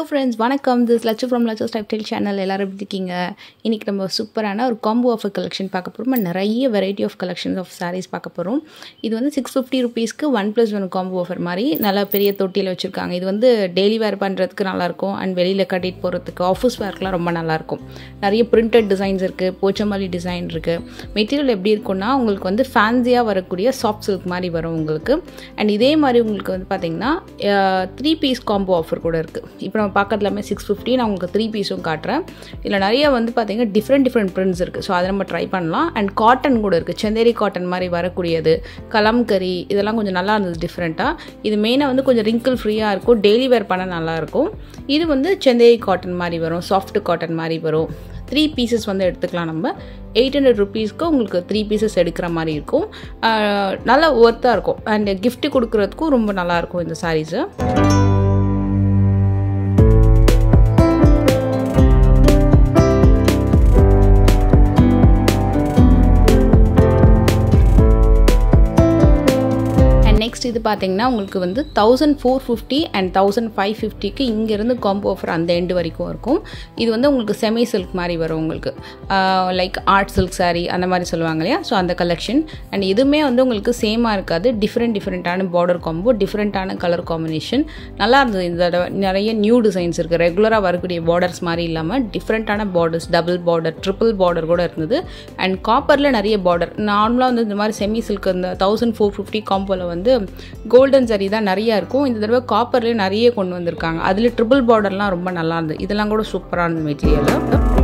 hello friends வணக்கம் this Lakshu from Lakshu style channel எல்லாரும் எப்படி இருக்கீங்க இன்றைக்கி நம்ம சூப்பரான ஒரு காம்போ ஆஃபர் கலெக்ஷன் பார்க்க போகிறோம் நிறைய variety of collections of saris பார்க்க போகிறோம் இது வந்து சிக்ஸ் ஃபிஃப்டி ருபீஸ்க்கு one plus one combo offer மாதிரி நல்லா பெரிய தொட்டியில் வச்சுருக்காங்க இது வந்து டெய்லி வேர் பண்ணுறதுக்கு நல்லாயிருக்கும் அண்ட் வெளியில் கட்டிட்டு போகிறதுக்கு ஆஃபீஸ் வேர்க்கெலாம் ரொம்ப நல்லாயிருக்கும் நிறைய பிரிண்டட் டிசைன்ஸ் இருக்குது போச்சமாலி டிசைன் இருக்குது மெட்டீரியல் எப்படி இருக்குன்னா உங்களுக்கு வந்து ஃபேன்சியாக வரக்கூடிய சாஃப்ட் சில்க் மாதிரி வரும் உங்களுக்கு அண்ட் இதே மாதிரி உங்களுக்கு வந்து பார்த்திங்கன்னா த்ரீ பீஸ் காம்போ ஆஃபர் கூட இருக்குது இப்போ நம்ம பார்க்கறது எல்லாமே சிக்ஸ் ஃபிஃப்டி நான் உங்களுக்கு த்ரீ பீஸும் காட்டுறேன் இதில் நிறைய வந்து பார்த்திங்கன்னா டிஃப்ரெண்ட் டிஃப்ரெண்ட் பிரிண்ட்ஸ் இருக்குது ஸோ அதை நம்ம ட்ரை பண்ணலாம் அண்ட் காட்டன் கூட இருக்குது செந்தேரி காட்டன் மாதிரி வரக்கூடியது கலம்கரி இதெல்லாம் கொஞ்சம் நல்லா இருந்தது டிஃப்ரெண்ட்டாக இது மெயினாக வந்து கொஞ்சம் ரிங்கிள் ஃப்ரீயாக இருக்கும் டெய்லி வேர் பண்ண நல்லாயிருக்கும் இது வந்து செந்தேரி காட்டன் மாதிரி வரும் சாஃப்ட் காட்டன் மாதிரி வரும் த்ரீ பீசஸ் வந்து எடுத்துக்கலாம் நம்ம எயிட் ஹண்ட்ரட் ருபீஸ்க்கு உங்களுக்கு த்ரீ பீசஸ் எடுக்கிற மாதிரி இருக்கும் நல்லா ஒர்த்தாக இருக்கும் அண்ட் கிஃப்ட் கொடுக்குறதுக்கும் ரொம்ப நல்லாயிருக்கும் இந்த சாரீஸு நெக்ஸ்ட் இது பார்த்தீங்கன்னா உங்களுக்கு வந்து thousand four fifty and thousand five ஃபிஃப்டிக்கு இங்கேருந்து காம்போ ஆஃபர் அந்த எண்டு வரைக்கும் இருக்கும் இது வந்து உங்களுக்கு செமி சில்க் மாதிரி வரும் உங்களுக்கு லைக் ஆர்ட் சில்க் சாரீ அந்த மாதிரி சொல்லுவாங்க இல்லையா ஸோ அந்த கலெக்ஷன் அண்ட் இதுவுமே வந்து உங்களுக்கு சேமாக இருக்காது டிஃப்ரெண்ட் டிஃப்ரெண்ட்டான பார்டர் காம்போ டிஃப்ரெண்ட்டான கலர் காம்பினேஷன் நல்லா இருந்தது இந்த தடவை நிறைய நியூ டிசைன்ஸ் இருக்குது ரெகுலராக வரக்கூடிய பார்டர்ஸ் மாதிரி இல்லாமல் டிஃப்ரெண்ட்டான borders double border triple border கூட இருந்தது அண்ட் காப்பரில் நிறைய பார்டர் நார்மலாக வந்து இந்த மாதிரி செமி சில்க் இந்த தௌசண்ட் ஃபோர் ஃபிஃப்டி காம்போவில் வந்து கோல்டன் சரி தான் நிறையா இருக்கும் இந்த தடவை காப்பர்லேயே நிறைய கொண்டு வந்திருக்காங்க அதில் ட்ரிபிள் பார்டர்லாம் ரொம்ப நல்லா இருந்தது இதெல்லாம் கூட சூப்பராக இருந்த மெட்டீரியல்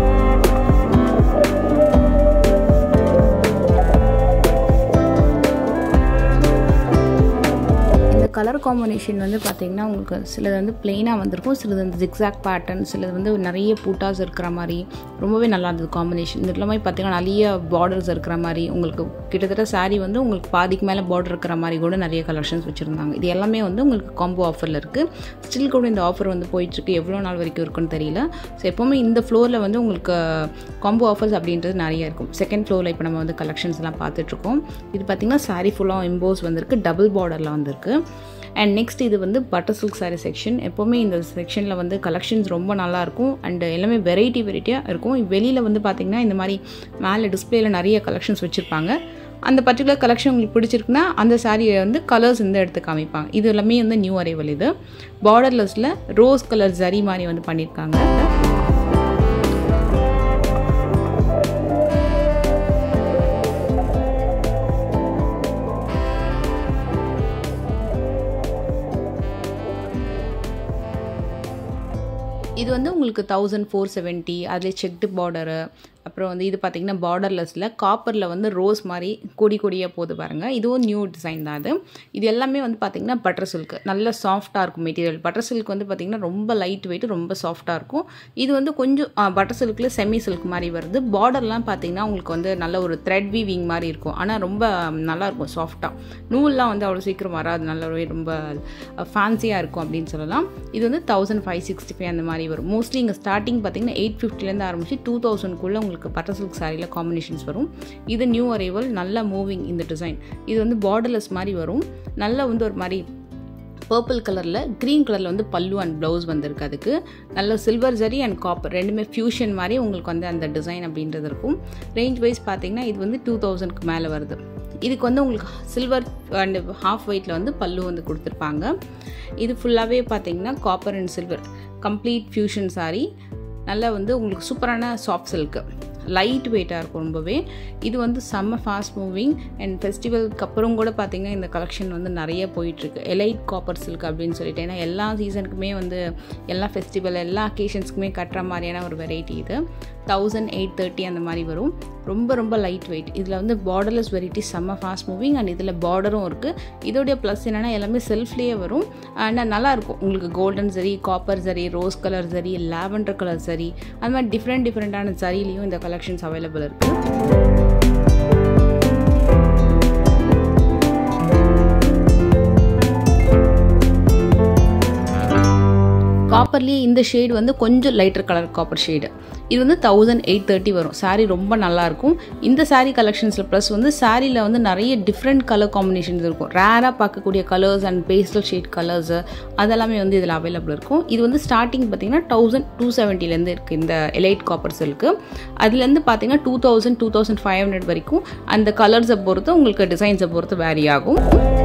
கலர் காம்பினேஷன் வந்து பார்த்திங்கன்னா உங்களுக்கு சிலது வந்து பிளெயினாக வந்திருக்கும் சிலது வந்து ஜிக்ஸாக் பேட்டர்ன் சிலது வந்து நிறைய பூட்டாஸ் இருக்கிற மாதிரி ரொம்பவே நல்லா இருந்தது காம்பினேஷன் இது எல்லாமே பார்த்திங்கன்னா நிறைய பார்டர்ஸ் இருக்கிற மாதிரி உங்களுக்கு கிட்டத்தட்ட சாரீ வந்து உங்களுக்கு பாதிக்கு மேலே பார்டர் இருக்கிற மாதிரி கூட நிறைய கலெக்ஷன்ஸ் வச்சுருந்தாங்க இது எல்லாமே வந்து உங்களுக்கு காம்போ ஆஃபரில் இருக்குது ஸ்டில் கூட இந்த ஆஃபர் வந்து போயிட்டுருக்கு எவ்வளோ நாள் வரைக்கும் இருக்குன்னு தெரியல ஸோ எப்போவுமே இந்த ஃப்ளோரில் வந்து உங்களுக்கு காம்போ ஆஃபர்ஸ் அப்படின்றது நிறைய இருக்கும் செகண்ட் ஃப்ளோரில் இப்போ நம்ம வந்து கலெக்ஷன்ஸ்லாம் பார்த்துட்ருக்கோம் இது பார்த்திங்கன்னா சாரீ ஃபுல்லாக இம்போஸ் வந்திருக்கு டபுள் பார்டரில் வந்திருக்கு அண்ட் நெக்ஸ்ட் இது வந்து பட்டர் சில்க் சாரீ செக்ஷன் எப்போவுமே இந்த செக்ஷனில் வந்து கலெக்ஷன்ஸ் ரொம்ப நல்லாயிருக்கும் அண்ட் எல்லாமே வெரைட்டி வெரைட்டியாக இருக்கும் வெளியில் வந்து பார்த்திங்கன்னா இந்த மாதிரி மேலே டிஸ்பிளேயில் நிறைய கலெக்ஷன்ஸ் வச்சுருப்பாங்க அந்த பர்டிகுலர் கலெக்ஷன் உங்களுக்கு பிடிச்சிருக்குன்னா அந்த சாரியை வந்து கலர்ஸ் இந்த எடுத்து காமிப்பாங்க இது எல்லாமே வந்து நியூ அரைவல் இது பார்டர்லெஸில் ரோஸ் கலர் ஜரி மாதிரி வந்து பண்ணியிருக்காங்க இது வந்து உங்களுக்கு தௌசண்ட் ஃபோர் செவன்ட்டி அதில் செக்டு பார்டரு அப்புறம் வந்து இது பார்த்திங்கன்னா பார்டர்லெஸில் காப்பரில் வந்து ரோஸ் மாதிரி கொடி கொடியாக போது பாருங்கள் இதுவும் நியூ டிசைன் தான் அது இது எல்லாமே வந்து பார்த்திங்கன்னா பட்டர் சில்க் நல்ல சாஃப்டாக இருக்கும் மெட்டீரியல் பட்டர் சில்க் வந்து பார்த்திங்கன்னா ரொம்ப லைட் வெயிட் ரொம்ப சாஃப்டாக இருக்கும் இது வந்து கொஞ்சம் பட்டர் சில்கில் செமி சில்க் மாதிரி வருது பார்டர்லாம் பார்த்திங்கன்னா உங்களுக்கு வந்து நல்ல ஒரு த்ரெட் வீவிங் மாதிரி இருக்கும் ஆனால் ரொம்ப நல்லாயிருக்கும் சாஃப்டாக நூல்லாம் வந்து அவ்வளோ சீக்கிரம் வராது நல்லாவே ரொம்ப ஃபேன்சியாக இருக்கும் அப்படின்னு சொல்லலாம் இது வந்து தௌசண்ட் ஃபைவ் சிக்ஸ்டி ஃபைவ் அந்த மாதிரி வரும் மோஸ்ட்லி இங்கே ஸ்டார்டிங் பார்த்திங்கன்னா எயிட் ஃபிஃப்டிலேருந்து ஆரம்பிச்சு டூ தௌசண்ட்குள்ளே உங்களுக்கு உங்களுக்கு பட்டர் சில்க் சாரியில் காம்பினேஷன்ஸ் வரும் இது நியூ அரைவல் நல்ல மூவிங் இந்த டிசைன் இது வந்து பார்டர்லெஸ் மாதிரி வரும் நல்ல வந்து ஒரு மாதிரி பர்பிள் கலரில் க்ரீன் கலரில் வந்து பல்லு அண்ட் ப்ளவுஸ் வந்திருக்கு அதுக்கு நல்ல சில்வர் ஜரி அண்ட் காப்பர் ரெண்டுமே ஃபியூஷன் மாதிரி உங்களுக்கு வந்து அந்த டிசைன் அப்படின்றது இருக்கும் ரேஞ்ச் வைஸ் பார்த்தீங்கன்னா இது வந்து டூ தௌசண்ட்க்கு மேலே வருது இதுக்கு வந்து உங்களுக்கு சில்வர் அண்ட் ஹாஃப் ஒயிட்டில் வந்து பல்லு வந்து கொடுத்துருப்பாங்க இது ஃபுல்லாகவே பார்த்தீங்கன்னா copper and silver complete fusion sari நல்லா வந்து உங்களுக்கு சூப்பரான சாஃப்ட் சில்க்கு லைட் வெயிட்டாக இருக்கும் ரொம்பவே இது வந்து செம்ம ஃபாஸ்ட் மூவிங் அண்ட் ஃபெஸ்டிவலுக்கு அப்புறம் கூட பார்த்திங்கன்னா இந்த கலெக்ஷன் வந்து நிறைய போயிட்டுருக்கு எலைட் காப்பர் சில்க் அப்படின்னு சொல்லிட்டு ஏன்னா எல்லா சீசனுக்குமே வந்து எல்லா ஃபெஸ்டிவல் எல்லா அக்கேஷன்ஸ்க்குமே கட்டுற மாதிரியான ஒரு வெரைட்டி இது தௌசண்ட் எயிட் தேர்ட்டி அந்த மாதிரி வரும் ரொம்ப ரொம்ப லைட் வெயிட் இதில் வந்து பார்டர்லெஸ் வெரைட்டி செம்ம ஃபாஸ்ட் மூவிங் அண்ட் இதில் பார்டரும் இருக்குது இதோடைய ப்ளஸ் என்னென்னா எல்லாமே செல்ஃப்லேயே வரும் அண்ட் நல்லாயிருக்கும் உங்களுக்கு golden sari copper sari rose colour sari lavender colour sari அது மாதிரி டிஃப்ரெண்ட் டிஃப்ரெண்ட்டான சரிலையும் இந்த கலெக்ஷன்ஸ் அவைலபிள் இருக்குது காப்பர்லேயே இந்த ஷேடு வந்து கொஞ்சம் லைட்டர் கலர் காப்பர் ஷேடு இது வந்து தௌசண்ட் எயிட் தேர்ட்டி வரும் சாரீ ரொம்ப நல்லாயிருக்கும் இந்த சாரீ கலெக்ஷன்ஸில் ப்ளஸ் வந்து சாரியில் வந்து நிறைய டிஃப்ரெண்ட் கலர் காம்பினேஷன்ஸ் இருக்கும் ரேராக பார்க்கக்கூடிய colours and pastel shade colours அதெல்லாமே வந்து இதில் அவைலபிள் இருக்கும் இது வந்து ஸ்டார்டிங் பார்த்தீங்கன்னா தௌசண்ட் டூ செவன்ட்டிலேருந்து இருக்குது இந்த எலைட் காப்பர் சில்க்கு அதுலேருந்து பார்த்தீங்கன்னா two thousand two thousand five hundred வரைக்கும் அந்த கலர்ஸை பொறுத்து உங்களுக்கு டிசைன்ஸை பொறுத்து வேரி ஆகும்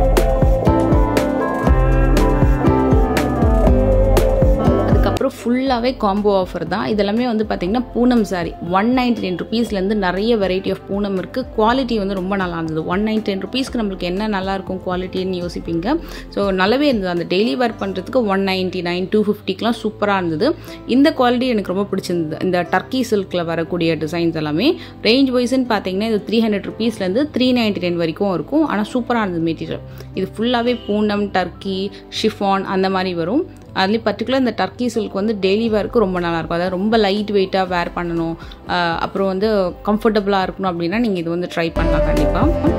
அதுக்கப்புறம் ஃபுல்லாகவே காம்போ ஆஃபர் தான் இதெல்லாமே வந்து பார்த்திங்கன்னா Poonam sari one ninety nine ருபீஸ்லேருந்து நிறைய வெரைட்டி ஆஃப் பூனம் இருக்குது குவாலிட்டி வந்து ரொம்ப நல்லா இருந்தது ஒன் நைன்டி நைன் ருபீஸ்க்கு நம்மளுக்கு என்ன நல்லா இருக்கும் குவாலிட்டின்னு யோசிப்பீங்க ஸோ நல்லாவே இருந்தது அந்த டெய்லி வேர் பண்ணுறதுக்கு ஒன் நைன்ட்டி நைன் டூ ஃபிஃப்டிக்கெலாம் சூப்பராக இருந்தது இந்த குவாலிட்டி எனக்கு ரொம்ப பிடிச்சிருந்தது இந்த டர்க்கி சில்கில் வரக்கூடிய டிசைன்ஸ் எல்லாமே ரேஞ்ச் வைஸ்ன்னு பார்த்தீங்கன்னா இது த்ரீ ஹண்ட்ரட் ருபீஸ்லேருந்து த்ரீ நைன்ட்டி நைன் வரைக்கும் இருக்கும் ஆனால் சூப்பராக இருந்தது மெட்டீரியல் இது ஃபுல்லாகவே பூனம் டர்க்கி ஷிஃபான் அந்த மாதிரி வரும் அதுலேயும் பர்டிகுலர் இந்த டர்க்கி சில்க் வந்து டெய்லி வேருக்கு ரொம்ப நல்லாயிருக்கும் அதாவது ரொம்ப லைட் வெயிட்டாக வேர் பண்ணணும் அப்புறம் வந்து கம்ஃபர்டபுளாக இருக்கணும் அப்படின்னா நீங்கள் இது வந்து ட்ரை பண்ணலாம் கண்டிப்பாக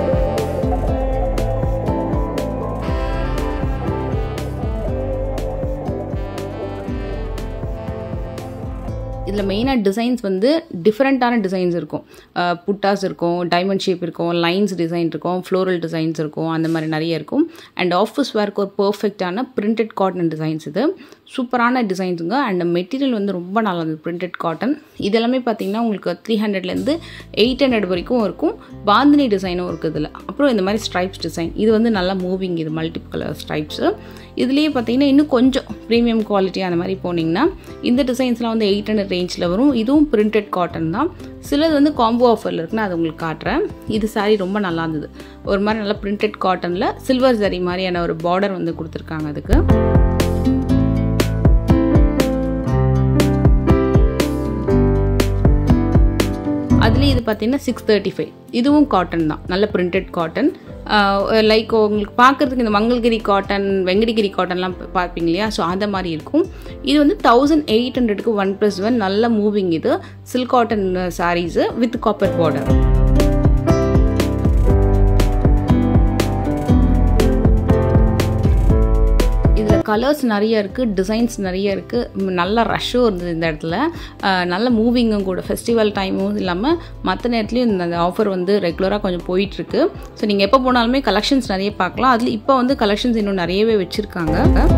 இதில் மெயினாக டிசைன்ஸ் வந்து டிஃப்ரெண்ட்டான டிசைன்ஸ் இருக்கும் புட்டாஸ் இருக்கும் டைமண்ட் ஷேப் இருக்கும் லைன்ஸ் டிசைன் இருக்கும் ஃப்ளோரல் டிசைன்ஸ் இருக்கும் அந்த மாதிரி நிறைய இருக்கும் அண்ட் ஆஃபீஸ் வேர்க்கு ஒரு பர்ஃபெக்டான பிரிண்டட் காட்டன் டிசைன்ஸ் இது சூப்பரான டிசைன்ஸுங்க அண்ட் மெட்டீரியல் வந்து ரொம்ப நல்லா இருந்தது பிரிண்டட் காட்டன் இதெல்லாமே பார்த்தீங்கன்னா உங்களுக்கு த்ரீ ஹண்ட்ரட்லேருந்து எயிட் ஹண்ட்ரட் வரைக்கும் இருக்கும் பாந்தினி டிசைனும் இருக்குது இதில் அப்புறம் இந்த மாதிரி ஸ்ட்ரைப்ஸ் டிசைன் இது வந்து நல்லா மூவிங் இது மல்டிபிள் கலர் ஸ்ட்ரைப்ஸு இதுலேயே பார்த்தீங்கன்னா இன்னும் கொஞ்சம் ப்ரீமியம் குவாலிட்டி அந்த மாதிரி போனீங்கன்னா இந்த டிசைன்ஸ்லாம் வந்து எயிட் ஹண்ட்ரட் ரேஞ்சில் வரும் இதுவும் பிரிண்டட் காட்டன் தான் சிலது வந்து காம்போ ஆஃபரில் இருக்குன்னு அதை உங்களுக்கு காட்டுறேன் இது சாரீ ரொம்ப நல்லா இருந்தது ஒரு மாதிரி நல்லா பிரிண்டட் காட்டனில் சில்வர் சரி மாதிரியான ஒரு பார்டர் வந்து கொடுத்துருக்காங்க அதுக்கு அதுலேயே இது பார்த்தீங்கன்னா சிக்ஸ் தேர்ட்டி ஃபைவ் இதுவும் காட்டன் தான் நல்ல பிரிண்டட் காட்டன் லைக் உங்களுக்கு பார்க்குறதுக்கு இந்த மங்கள்கிரி காட்டன் வெங்கடகிரி காட்டன்லாம் பார்ப்பீங்க இல்லையா ஸோ அந்த மாதிரி இருக்கும் இது வந்து தௌசண்ட் எயிட் ஹண்ட்ரடுக்கு ஒன் ப்ளஸ் ஒன் நல்ல மூவிங் இது silk cotton saris with copper border இதில் கலர்ஸ் நிறைய இருக்குது டிசைன்ஸ் நிறைய இருக்குது நல்ல ரஷ்ஷும் இருந்தது இந்த இடத்துல நல்ல மூவிங்கும் கூட ஃபெஸ்டிவல் டைமும் இல்லாமல் மற்ற நேரத்துலையும் இந்த ஆஃபர் வந்து ரெகுலராக கொஞ்சம் போயிட்டுருக்கு ஸோ நீங்கள் எப்போ போனாலுமே கலெக்ஷன்ஸ் நிறைய பார்க்கலாம் அதில் இப்போ வந்து கலெக்ஷன்ஸ் இன்னும் நிறையவே வச்சுருக்காங்க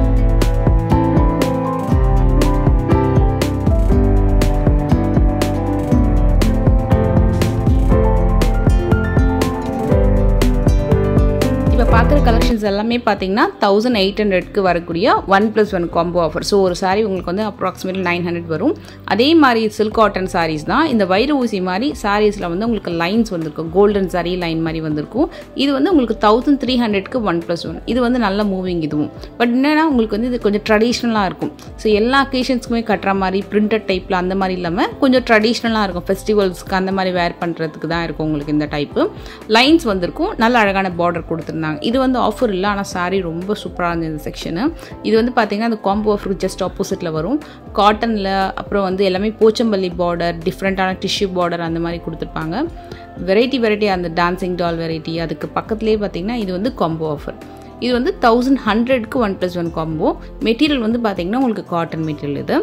இப்போ பார்க்குற கலெக்ஷன்ஸ் எல்லாமே பார்த்தீங்கன்னா தௌசண்ட் எயிட் ஹண்ட்ரட்க்கு வரக்கூடிய one plus one combo offer so ஒரு சாரீ உங்களுக்கு வந்து அப்ராக்சிமேட்லி நைன் ஹண்ட்ரட் வரும் அதே மாதிரி சில்க் காட்டன் சாரீஸ் தான் இந்த வைர ஊசி மாதிரி சாரீஸில் வந்து உங்களுக்கு லைன்ஸ் வந்திருக்கும் கோல்டன் சாரீ லைன் மாதிரி வந்திருக்கும் இது வந்து உங்களுக்கு தௌசண்ட் த்ரீ ஹண்ட்ரட்க்கு ஒன் ப்ளஸ் ஒன் இது வந்து நல்ல மூவிங் இதுவும் பட் என்னென்னா உங்களுக்கு வந்து இது கொஞ்சம் ட்ரெடிஷ்னலாக இருக்கும் ஸோ எல்லா அக்கேஷன்ஸ்க்குமே கட்டுற மாதிரி பிரிண்டட் டைப்பில் அந்த மாதிரி இல்லாமல் கொஞ்சம் ட்ரெடிஷ்னலாக இருக்கும் ஃபெஸ்டிவல்ஸ்க்கு அந்த மாதிரி வேர் பண்ணுறதுக்கு தான் இருக்கும் உங்களுக்கு இந்த டைப்பு லைன்ஸ் வந்திருக்கும் நல்ல அழகான பார்டர் கொடுத்துருந்தாங்க இது வந்து ஆஃபர் இல்லை ஆனால் சாரீ ரொம்ப சூப்பராக இருந்தது இந்த செக்ஷனு இது வந்து பார்த்தீங்கன்னா அந்த காம்போ ஆஃபருக்கு ஜஸ்ட் ஆப்போசிட்டில் வரும் காட்டனில் அப்புறம் வந்து எல்லாமே போச்சம்பள்ளி பார்டர் டிஃப்ரெண்ட்டான டிஷ்யூ பார்டர் அந்த மாதிரி கொடுத்துருப்பாங்க வெரைட்டி வெரைட்டி அந்த டான்சிங் டால் வெரைட்டி அதுக்கு பக்கத்துலேயே பார்த்தீங்கன்னா இது வந்து காம்போ ஆஃபர் இது வந்து தௌசண்ட் ஹண்ட்ரட்க்கு one plus one combo material வந்து பார்த்தீங்கன்னா உங்களுக்கு காட்டன் மெட்டீரியல் இது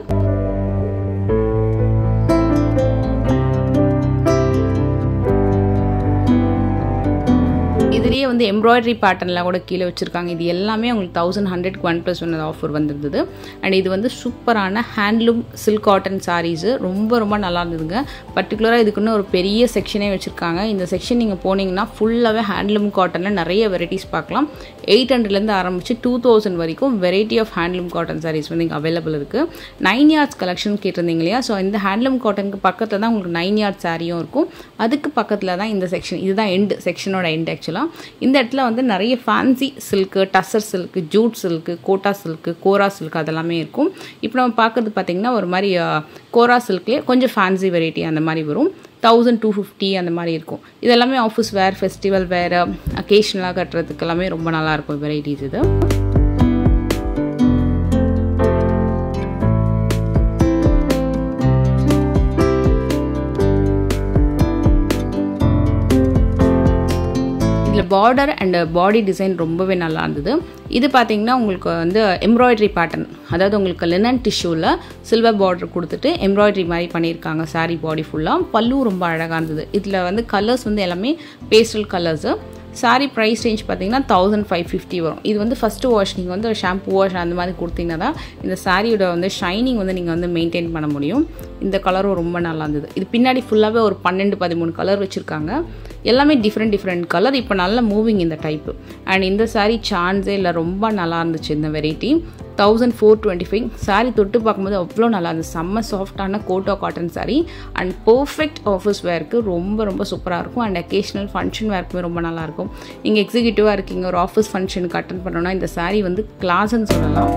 இதுலேயே வந்து எம்ப்ராய்டரி பேட்டர்ன்லாம் கூட கீழே வச்சுருக்காங்க இது எல்லாமே உங்களுக்கு தௌசண்ட் ஹண்ட்ரட்க்கு ஒன் ப்ளஸ் ஒன் ஆஃபர் வந்திருந்தது அண்ட் இது வந்து சூப்பரான ஹேண்ட்லூம் சில்க் காட்டன் சாரீஸு ரொம்ப ரொம்ப நல்லா இருந்ததுங்க பர்டிகுலராக இதுக்குன்னு ஒரு பெரிய செக்ஷனே வச்சுருக்காங்க இந்த செக்ஷன் நீங்கள் போனீங்கன்னா ஃபுல்லாகவே ஹேண்ட்லூம் காட்டனில் நிறைய வெரைட்டிஸ் பார்க்கலாம் எயிட் ஹண்ட்ரட்லேருந்து ஆரம்பித்து டூ தௌசண்ட் வரைக்கும் variety of handloom cotton saris வந்து இங்கே அவைலபிள் இருக்குது நைன் யார்ட்ஸ் கலெக்ஷன் கேட்டிருந்தீங்க இல்லையா ஸோ இந்த ஹேண்ட்லூம் காட்டனுக்கு பக்கத்தில் தான் உங்களுக்கு நைன் யார்ட் சாரியும் இருக்கும் அதுக்கு பக்கத்தில் தான் இந்த செக்ஷன் இதுதான் எண்டு செக்ஷனோட எண்ட் ஆக்சுவலாக இந்த இடத்துல வந்து நிறைய fancy silk tussar silk jute silk Kota silk kora silk அதெல்லாமே இருக்கும் இப்போ நம்ம பார்க்குறது பார்த்திங்கன்னா ஒரு மாதிரி கோரா சில்க்லேயே கொஞ்சம் ஃபேன்சி வெரைட்டி அந்த மாதிரி வரும் தௌசண்ட் டூ ஃபிஃப்டி அந்த மாதிரி இருக்கும் இதெல்லாமே ஆஃபீஸ் வேர் ஃபெஸ்டிவல் வேறு அக்கேஷ்னலாக கட்டுறதுக்கு எல்லாமே ரொம்ப நல்லாயிருக்கும் வெரைட்டிஸ் இது இதில் பார்டர் அண்ட் பாடி டிசைன் ரொம்பவே நல்லா இருந்தது இது பார்த்தீங்கன்னா உங்களுக்கு வந்து எம்ப்ராய்டரி பேட்டர்ன் அதாவது உங்களுக்கு லினன் டிஷ்யூவில் சில்வர் பார்டர் கொடுத்துட்டு எம்ப்ராய்டரி மாதிரி பண்ணியிருக்காங்க சாரீ பாடி ஃபுல்லாக பல்லு ரொம்ப அழகாக இருந்தது இதில் வந்து கலர்ஸ் வந்து எல்லாமே pastel colours sari price range பார்த்தீங்கன்னா தௌசண்ட் ஃபைவ் ஃபிஃப்டி வரும் இது வந்து ஃபஸ்ட்டு வாஷ் நீங்கள் வந்து ஷாம்பு வாஷ் அந்த மாதிரி கொடுத்தீங்கன்னா தான் இந்த சாரியோட வந்து ஷைனிங் வந்து நீங்கள் வந்து மெயின்டைன் பண்ண முடியும் இந்த கலரும் ரொம்ப நல்லா இருந்தது இது பின்னாடி ஃபுல்லாகவே ஒரு பன்னெண்டு பதிமூணு கலர் வச்சுருக்காங்க எல்லாமே டிஃப்ரெண்ட் டிஃப்ரெண்ட் கலர் இப்போ நல்ல மூவிங் இந்த டைப்பு அண்ட் இந்த சாரீ சான்ஸே இல்லை ரொம்ப நல்லா இருந்துச்சு இந்த variety thousand four twenty five sari தொட்டு பார்க்கும்போது அவ்வளோ நல்லா இருந்துச்சு செம்ம சாஃப்டான Kota cotton sari and perfect office வேர்க்கு ரொம்ப ரொம்ப சூப்பராக இருக்கும் அண்ட் அக்கேஷனல் ஃபங்க்ஷன் வேர்க்குமே ரொம்ப நல்லாயிருக்கும் நீங்கள் எக்ஸிக்யூட்டிவாக இருக்கீங்க ஒரு ஆஃபீஸ் ஃபங்க்ஷனுக்கு அட்டன் பண்ணோன்னா இந்த சாரீ வந்து கிளாஸ்ன்னு சொல்லலாம்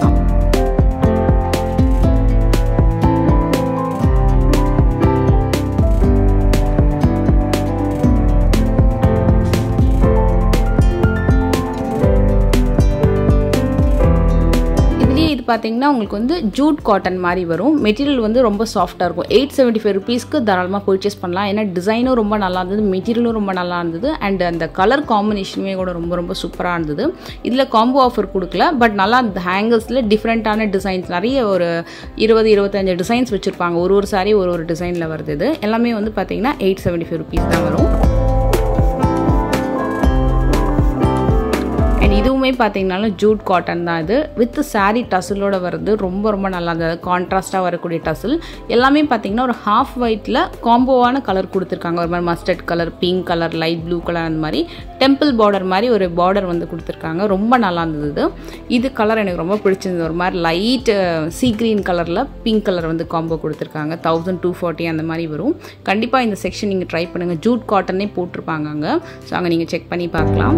இது பார்த்தீங்கன்னா உங்களுக்கு வந்து ஜூட் காட்டன் மாதிரி வரும் மெட்டீரியல் வந்து ரொம்ப சாஃப்டாக இருக்கும் எயிட் செவன்ட்டி ஃபைவ் ருபீஸ்க்கு தாராளமாக பர்ச்சேஸ் பண்ணலாம் ஏன்னா டிசைனும் ரொம்ப நல்லா இருந்தது மெட்டீரியலும் ரொம்ப நல்லா இருந்தது அண்ட் அந்த கலர் காம்பினேஷனுமே கூட ரொம்ப ரொம்ப சூப்பராக இருந்தது இதில் காம்போ ஆஃபர் கொடுக்கல பட் நல்லா அந்த ஹேங்கர்ஸில் டிஃப்ரெண்ட்டான டிசைன்ஸ் நிறைய ஒரு இருபது இருபத்தஞ்சு டிசைன்ஸ் வச்சுருப்பாங்க ஒரு ஒரு சாரி ஒரு ஒரு டிசைனில் வருது இது எல்லாமே வந்து பார்த்தீங்கன்னா எயிட் செவன்ட்டி ஃபைவ் ருபீஸ் தான் வரும் அண்ட் இதுவுமே பார்த்தீங்கனாலும் ஜூட் காட்டன் தான் இது வித் சாரீ டசிலோட வருது ரொம்ப ரொம்ப நல்லா இருந்தது கான்ட்ராஸ்ட்டாக வரக்கூடிய டசில் எல்லாமே பார்த்தீங்கன்னா ஒரு ஹாஃப் ஒயிட்டில் காம்போவான கலர் கொடுத்துருக்காங்க ஒரு மாதிரி mustard colour pink colour light blue colour அந்த மாதிரி டெம்பிள் பார்டர் மாதிரி ஒரு பார்டர் வந்து கொடுத்துருக்காங்க ரொம்ப நல்லா இருந்தது இது கலர் எனக்கு ரொம்ப பிடிச்சிருந்தது ஒரு மாதிரி லைட் சீ க்ரீன் கலரில் பிங்க் கலர் வந்து காம்போ கொடுத்துருக்காங்க தௌசண்ட் டூ ஃபார்ட்டி அந்த மாதிரி வரும் கண்டிப்பாக இந்த செக்ஷன் நீங்கள் ட்ரை பண்ணுங்கள் ஜூட் காட்டனே போட்டிருப்பாங்க அங்கே ஸோ அங்கே நீங்கள் செக் பண்ணி பார்க்கலாம்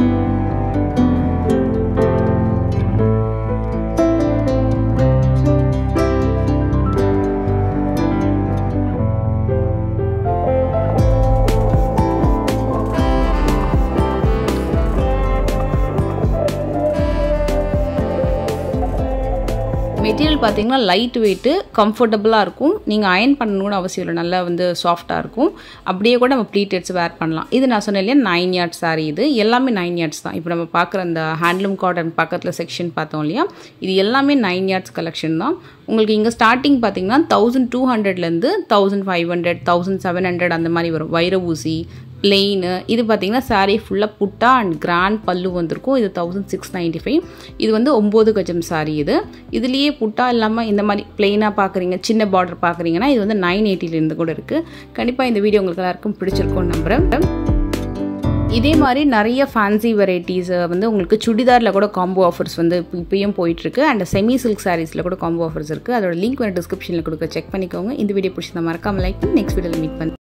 மெட்டீரியல் பார்த்தீங்கன்னா லைட் வெயிட்டு கம்ஃபர்டபுளாக இருக்கும் நீங்கள் அயன் பண்ணணும்னு அவசியம் இல்லை நல்லா வந்து சாஃப்டாக இருக்கும் அப்படியே கூட நம்ம ப்ளீட்டட்ஸ் வேர் பண்ணலாம் இது நான் சொன்னேன் இல்லையா நைன் யார்ட்ஸ் சாரி இது எல்லாமே நைன் யார்ட்ஸ் தான் இப்போ நம்ம பார்க்குற அந்த ஹேண்ட்லூம் காட்டன் பக்கத்தில் செக்ஷன் பார்த்தோம் இல்லையா இது எல்லாமே நைன் யார்ட்ஸ் கலெக்ஷன் தான் உங்களுக்கு இங்கே ஸ்டார்டிங் பார்த்தீங்கன்னா தௌசண்ட் டூ ஹண்ட்ரட்லேருந்து thousand five hundred thousand seven hundred அந்த மாதிரி வரும் வைர ஊசி பிளெயின் இது பார்த்தீங்கன்னா சாரீ ஃபுல்லாக புட்டா அண்ட் கிராண்ட் பல்லு வந்திருக்கும் இது தௌசண்ட் சிக்ஸ் நைன்ட்டி ஃபைவ் இது வந்து ஒம்பது கஜம் சாரீ இது இதுலேயே புட்டா இல்லாமல் இந்த மாதிரி பிளெயினாக பார்க்குறீங்க சின்ன பார்டர் பார்க்குறீங்கன்னா இது வந்து நைன் எயிட்டிலேருந்து கூட இருக்குது கண்டிப்பாக இந்த வீடியோ உங்களுக்கு எல்லாருக்கும் பிடிச்சிருக்கும்னு நம்புகிறேன் இதே மாதிரி நிறைய ஃபேன்சி வெரைட்டிஸ் வந்து உங்களுக்கு சுடிதாரில் கூட காம்போ ஆஃபர்ஸ் வந்து இப்பயும் போயிட்டுருக்கு அண்ட் செமி சில்க் சாரீஸில் கூட காம்போ ஆஃபர்ஸ் இருக்குது அதோட லிங்க் வந்து டிஸ்கிரிப்ஷனில் கொடுக்க செக் பண்ணிக்கோங்க இந்த வீடியோ பிடிச்சதை மறக்காமல் லைக் பண்ணி நெக்ஸ்ட் வீடியோவில் மீட் பண்ணி